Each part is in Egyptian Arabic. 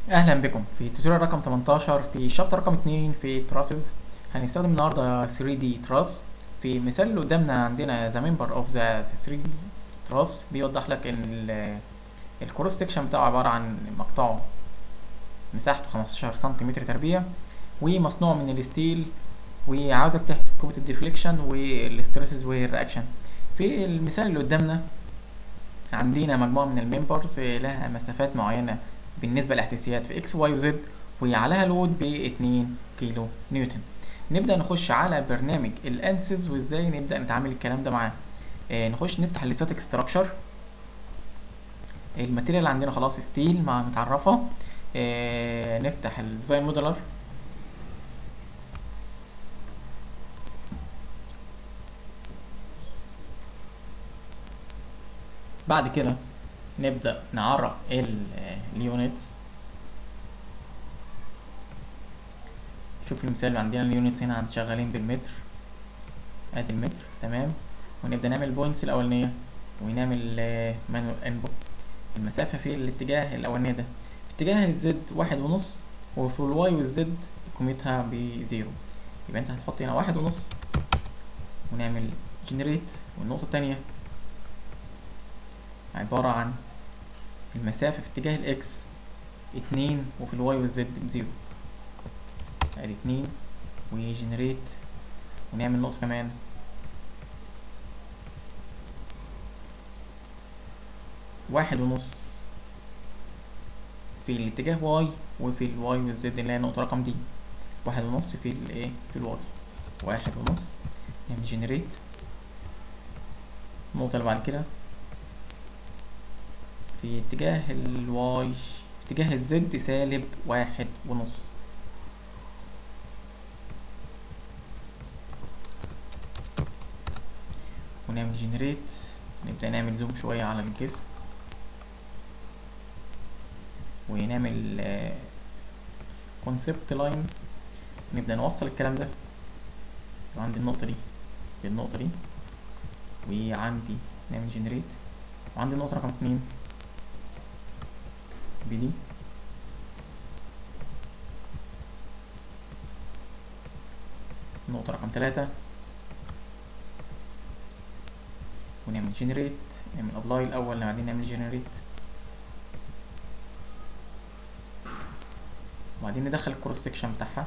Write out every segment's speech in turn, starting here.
اهلا بكم في توتوريال رقم 18 في شابتر رقم 2 في تراسز هنستخدم النهارده 3D تراس في المثال اللي قدامنا عندنا the member of the 3D تراس بيوضح لك ان الكروس سيكشن بتاعه عباره عن مقطعه مساحته 15 سنتيمتر تربيع ومصنوع من الستيل وعاوزك تحسب قوه الديفليكشن والستريسز والرياكشن في المثال اللي قدامنا عندنا مجموعه من الممبرز لها مسافات معينه بالنسبة لاحتسيات في اكس واي وزد وعليها لود ب 2 كيلو نيوتن نبدأ نخش على برنامج الانسز وازاي نبدأ نتعامل الكلام ده معاه آه نخش نفتح الستاتيك ستراكشر الماتيريال عندنا خلاص ستيل مع متعرفة آه نفتح الديزاين موديلر بعد كده نبدأ نعرف اليونتس شوف المثال اللي عندنا اليونتس هنا عند شغالين بالمتر ادي المتر تمام ونبدأ نعمل البوينتس الأولانية ونعمل مانوال انبوت المسافة في الاتجاه الأولاني ده في اتجاه الزد واحد ونص وفي الواي والزد قيمتها بزيرو يبقى انت هتحط هنا واحد ونص ونعمل جنريت والنقطة التانية عبارة عن المسافة في اتجاه الاكس اتنين وفي الواي والزد بزيرو ادي اتنين وجنريت ونعمل نقطة كمان واحد ونص في الاتجاه واي وفي الواي والزد اللي هي النقطة رقم دي واحد ونص في الايه في الواي واحد ونص نعمل جنريت النقطة اللي بعد كده في اتجاه الواي في اتجاه الزد سالب واحد ونص ونعمل جنريت نبدأ نعمل زوم شوية على الجسم ونعمل كونسبت لاين نبدأ نوصل الكلام ده عندي النقطة دي بالنقطة دي وعندي نعمل جنريت وعندي النقطة رقم اتنين بدي نقطة رقم تلاتة ونعمل جنريت نعمل ابلاي الأول بعدين نعمل جنريت وبعدين ندخل الكروس سكشن بتاعها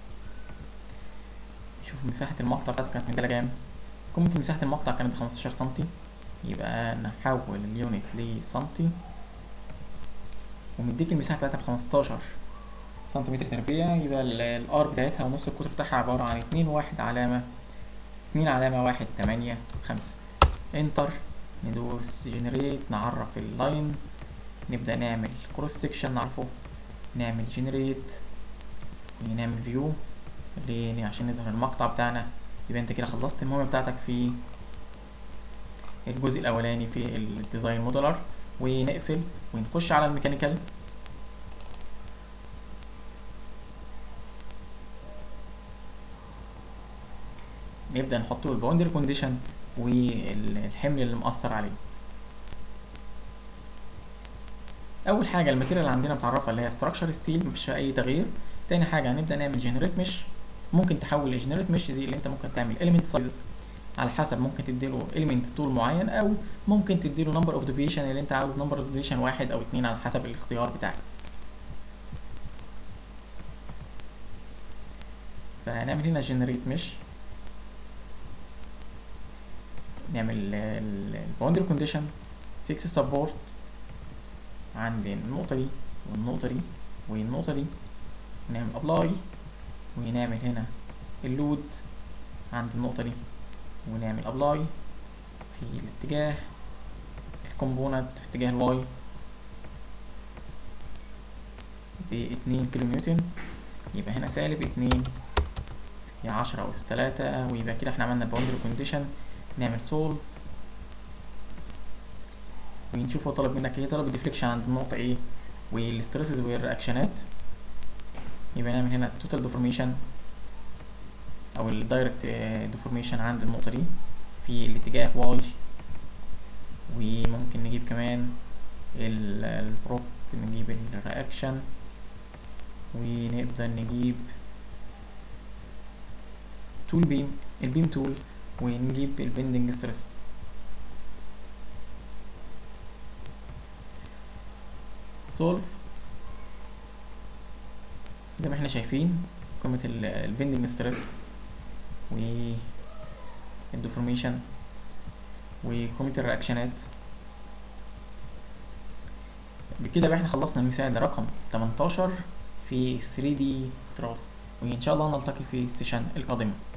شوف مساحة المقطع بتاعته كانت مدالة كام قيمة مساحة المقطع كانت بخمستاشر سنتي يبقى نحول اليونت لسنتي ومديك المساحة بتاعتها بخمستاشر سنتيمتر تربيع يبقى الار بتاعتها ونص القطر بتاعها عبارة عن اتنين واحد علامة اتنين علامة واحد تمانية خمسة انتر ندوس جنريت نعرف اللاين نبدأ نعمل كروس سكشن نعرفه نعمل جنريت ونعمل فيو ليه عشان نظهر المقطع بتاعنا يبقى انت كده خلصت المهمة بتاعتك في الجزء الأولاني في الديزاين موديلر ونقفل ونخش على الميكانيكال نبدأ نحط له الباوندري كونديشن والحمل اللي مأثر عليه أول حاجة الماتيريال اللي عندنا متعرفة اللي هي ستراكشر ستيل مفيش أي تغيير تاني حاجة هنبدأ نعمل جنريت مش ممكن تحول الجنريت مش دي اللي انت ممكن تعمل element سايز على حسب ممكن تديله element طول معين او ممكن تديله number of deviation اللي انت عاوز number of deviation واحد او اتنين على حسب الاختيار بتاعك فهنعمل هنا generate mesh نعمل الباوندري كونديشن فيكس سبورت عند النقطة دي والنقطة دي والنقطة دي ونعمل ابلاي ونعمل هنا اللود عند النقطة دي ونعمل ابلاي في الاتجاه الكومبوننت في اتجاه الواي باتنين كيلو نيوتن يبقى هنا سالب اتنين في عشرة أس تلاتة ويبقى كده احنا عملنا باوندري كونديشن نعمل سولف ونشوف هو طلب منك ايه طلب الديفليكشن عند النقطة ايه والستريسز والرياكشنات يبقى نعمل هنا التوتال ديفورميشن او الدايركت ديفورميشن عند النقطة دي في الاتجاه واي وممكن نجيب كمان البروب نجيب الرياكشن ونقدر نجيب تول بيم البيم تول ونجيب البندنج ستريس سولف زي ما احنا شايفين قيمة البندنج ستريس و الديفورميشن وقيمة الرياكشنات بكده بقى احنا خلصنا المثال رقم 18 في 3D تراس وإن شاء الله نلتقي في السيشن القادمة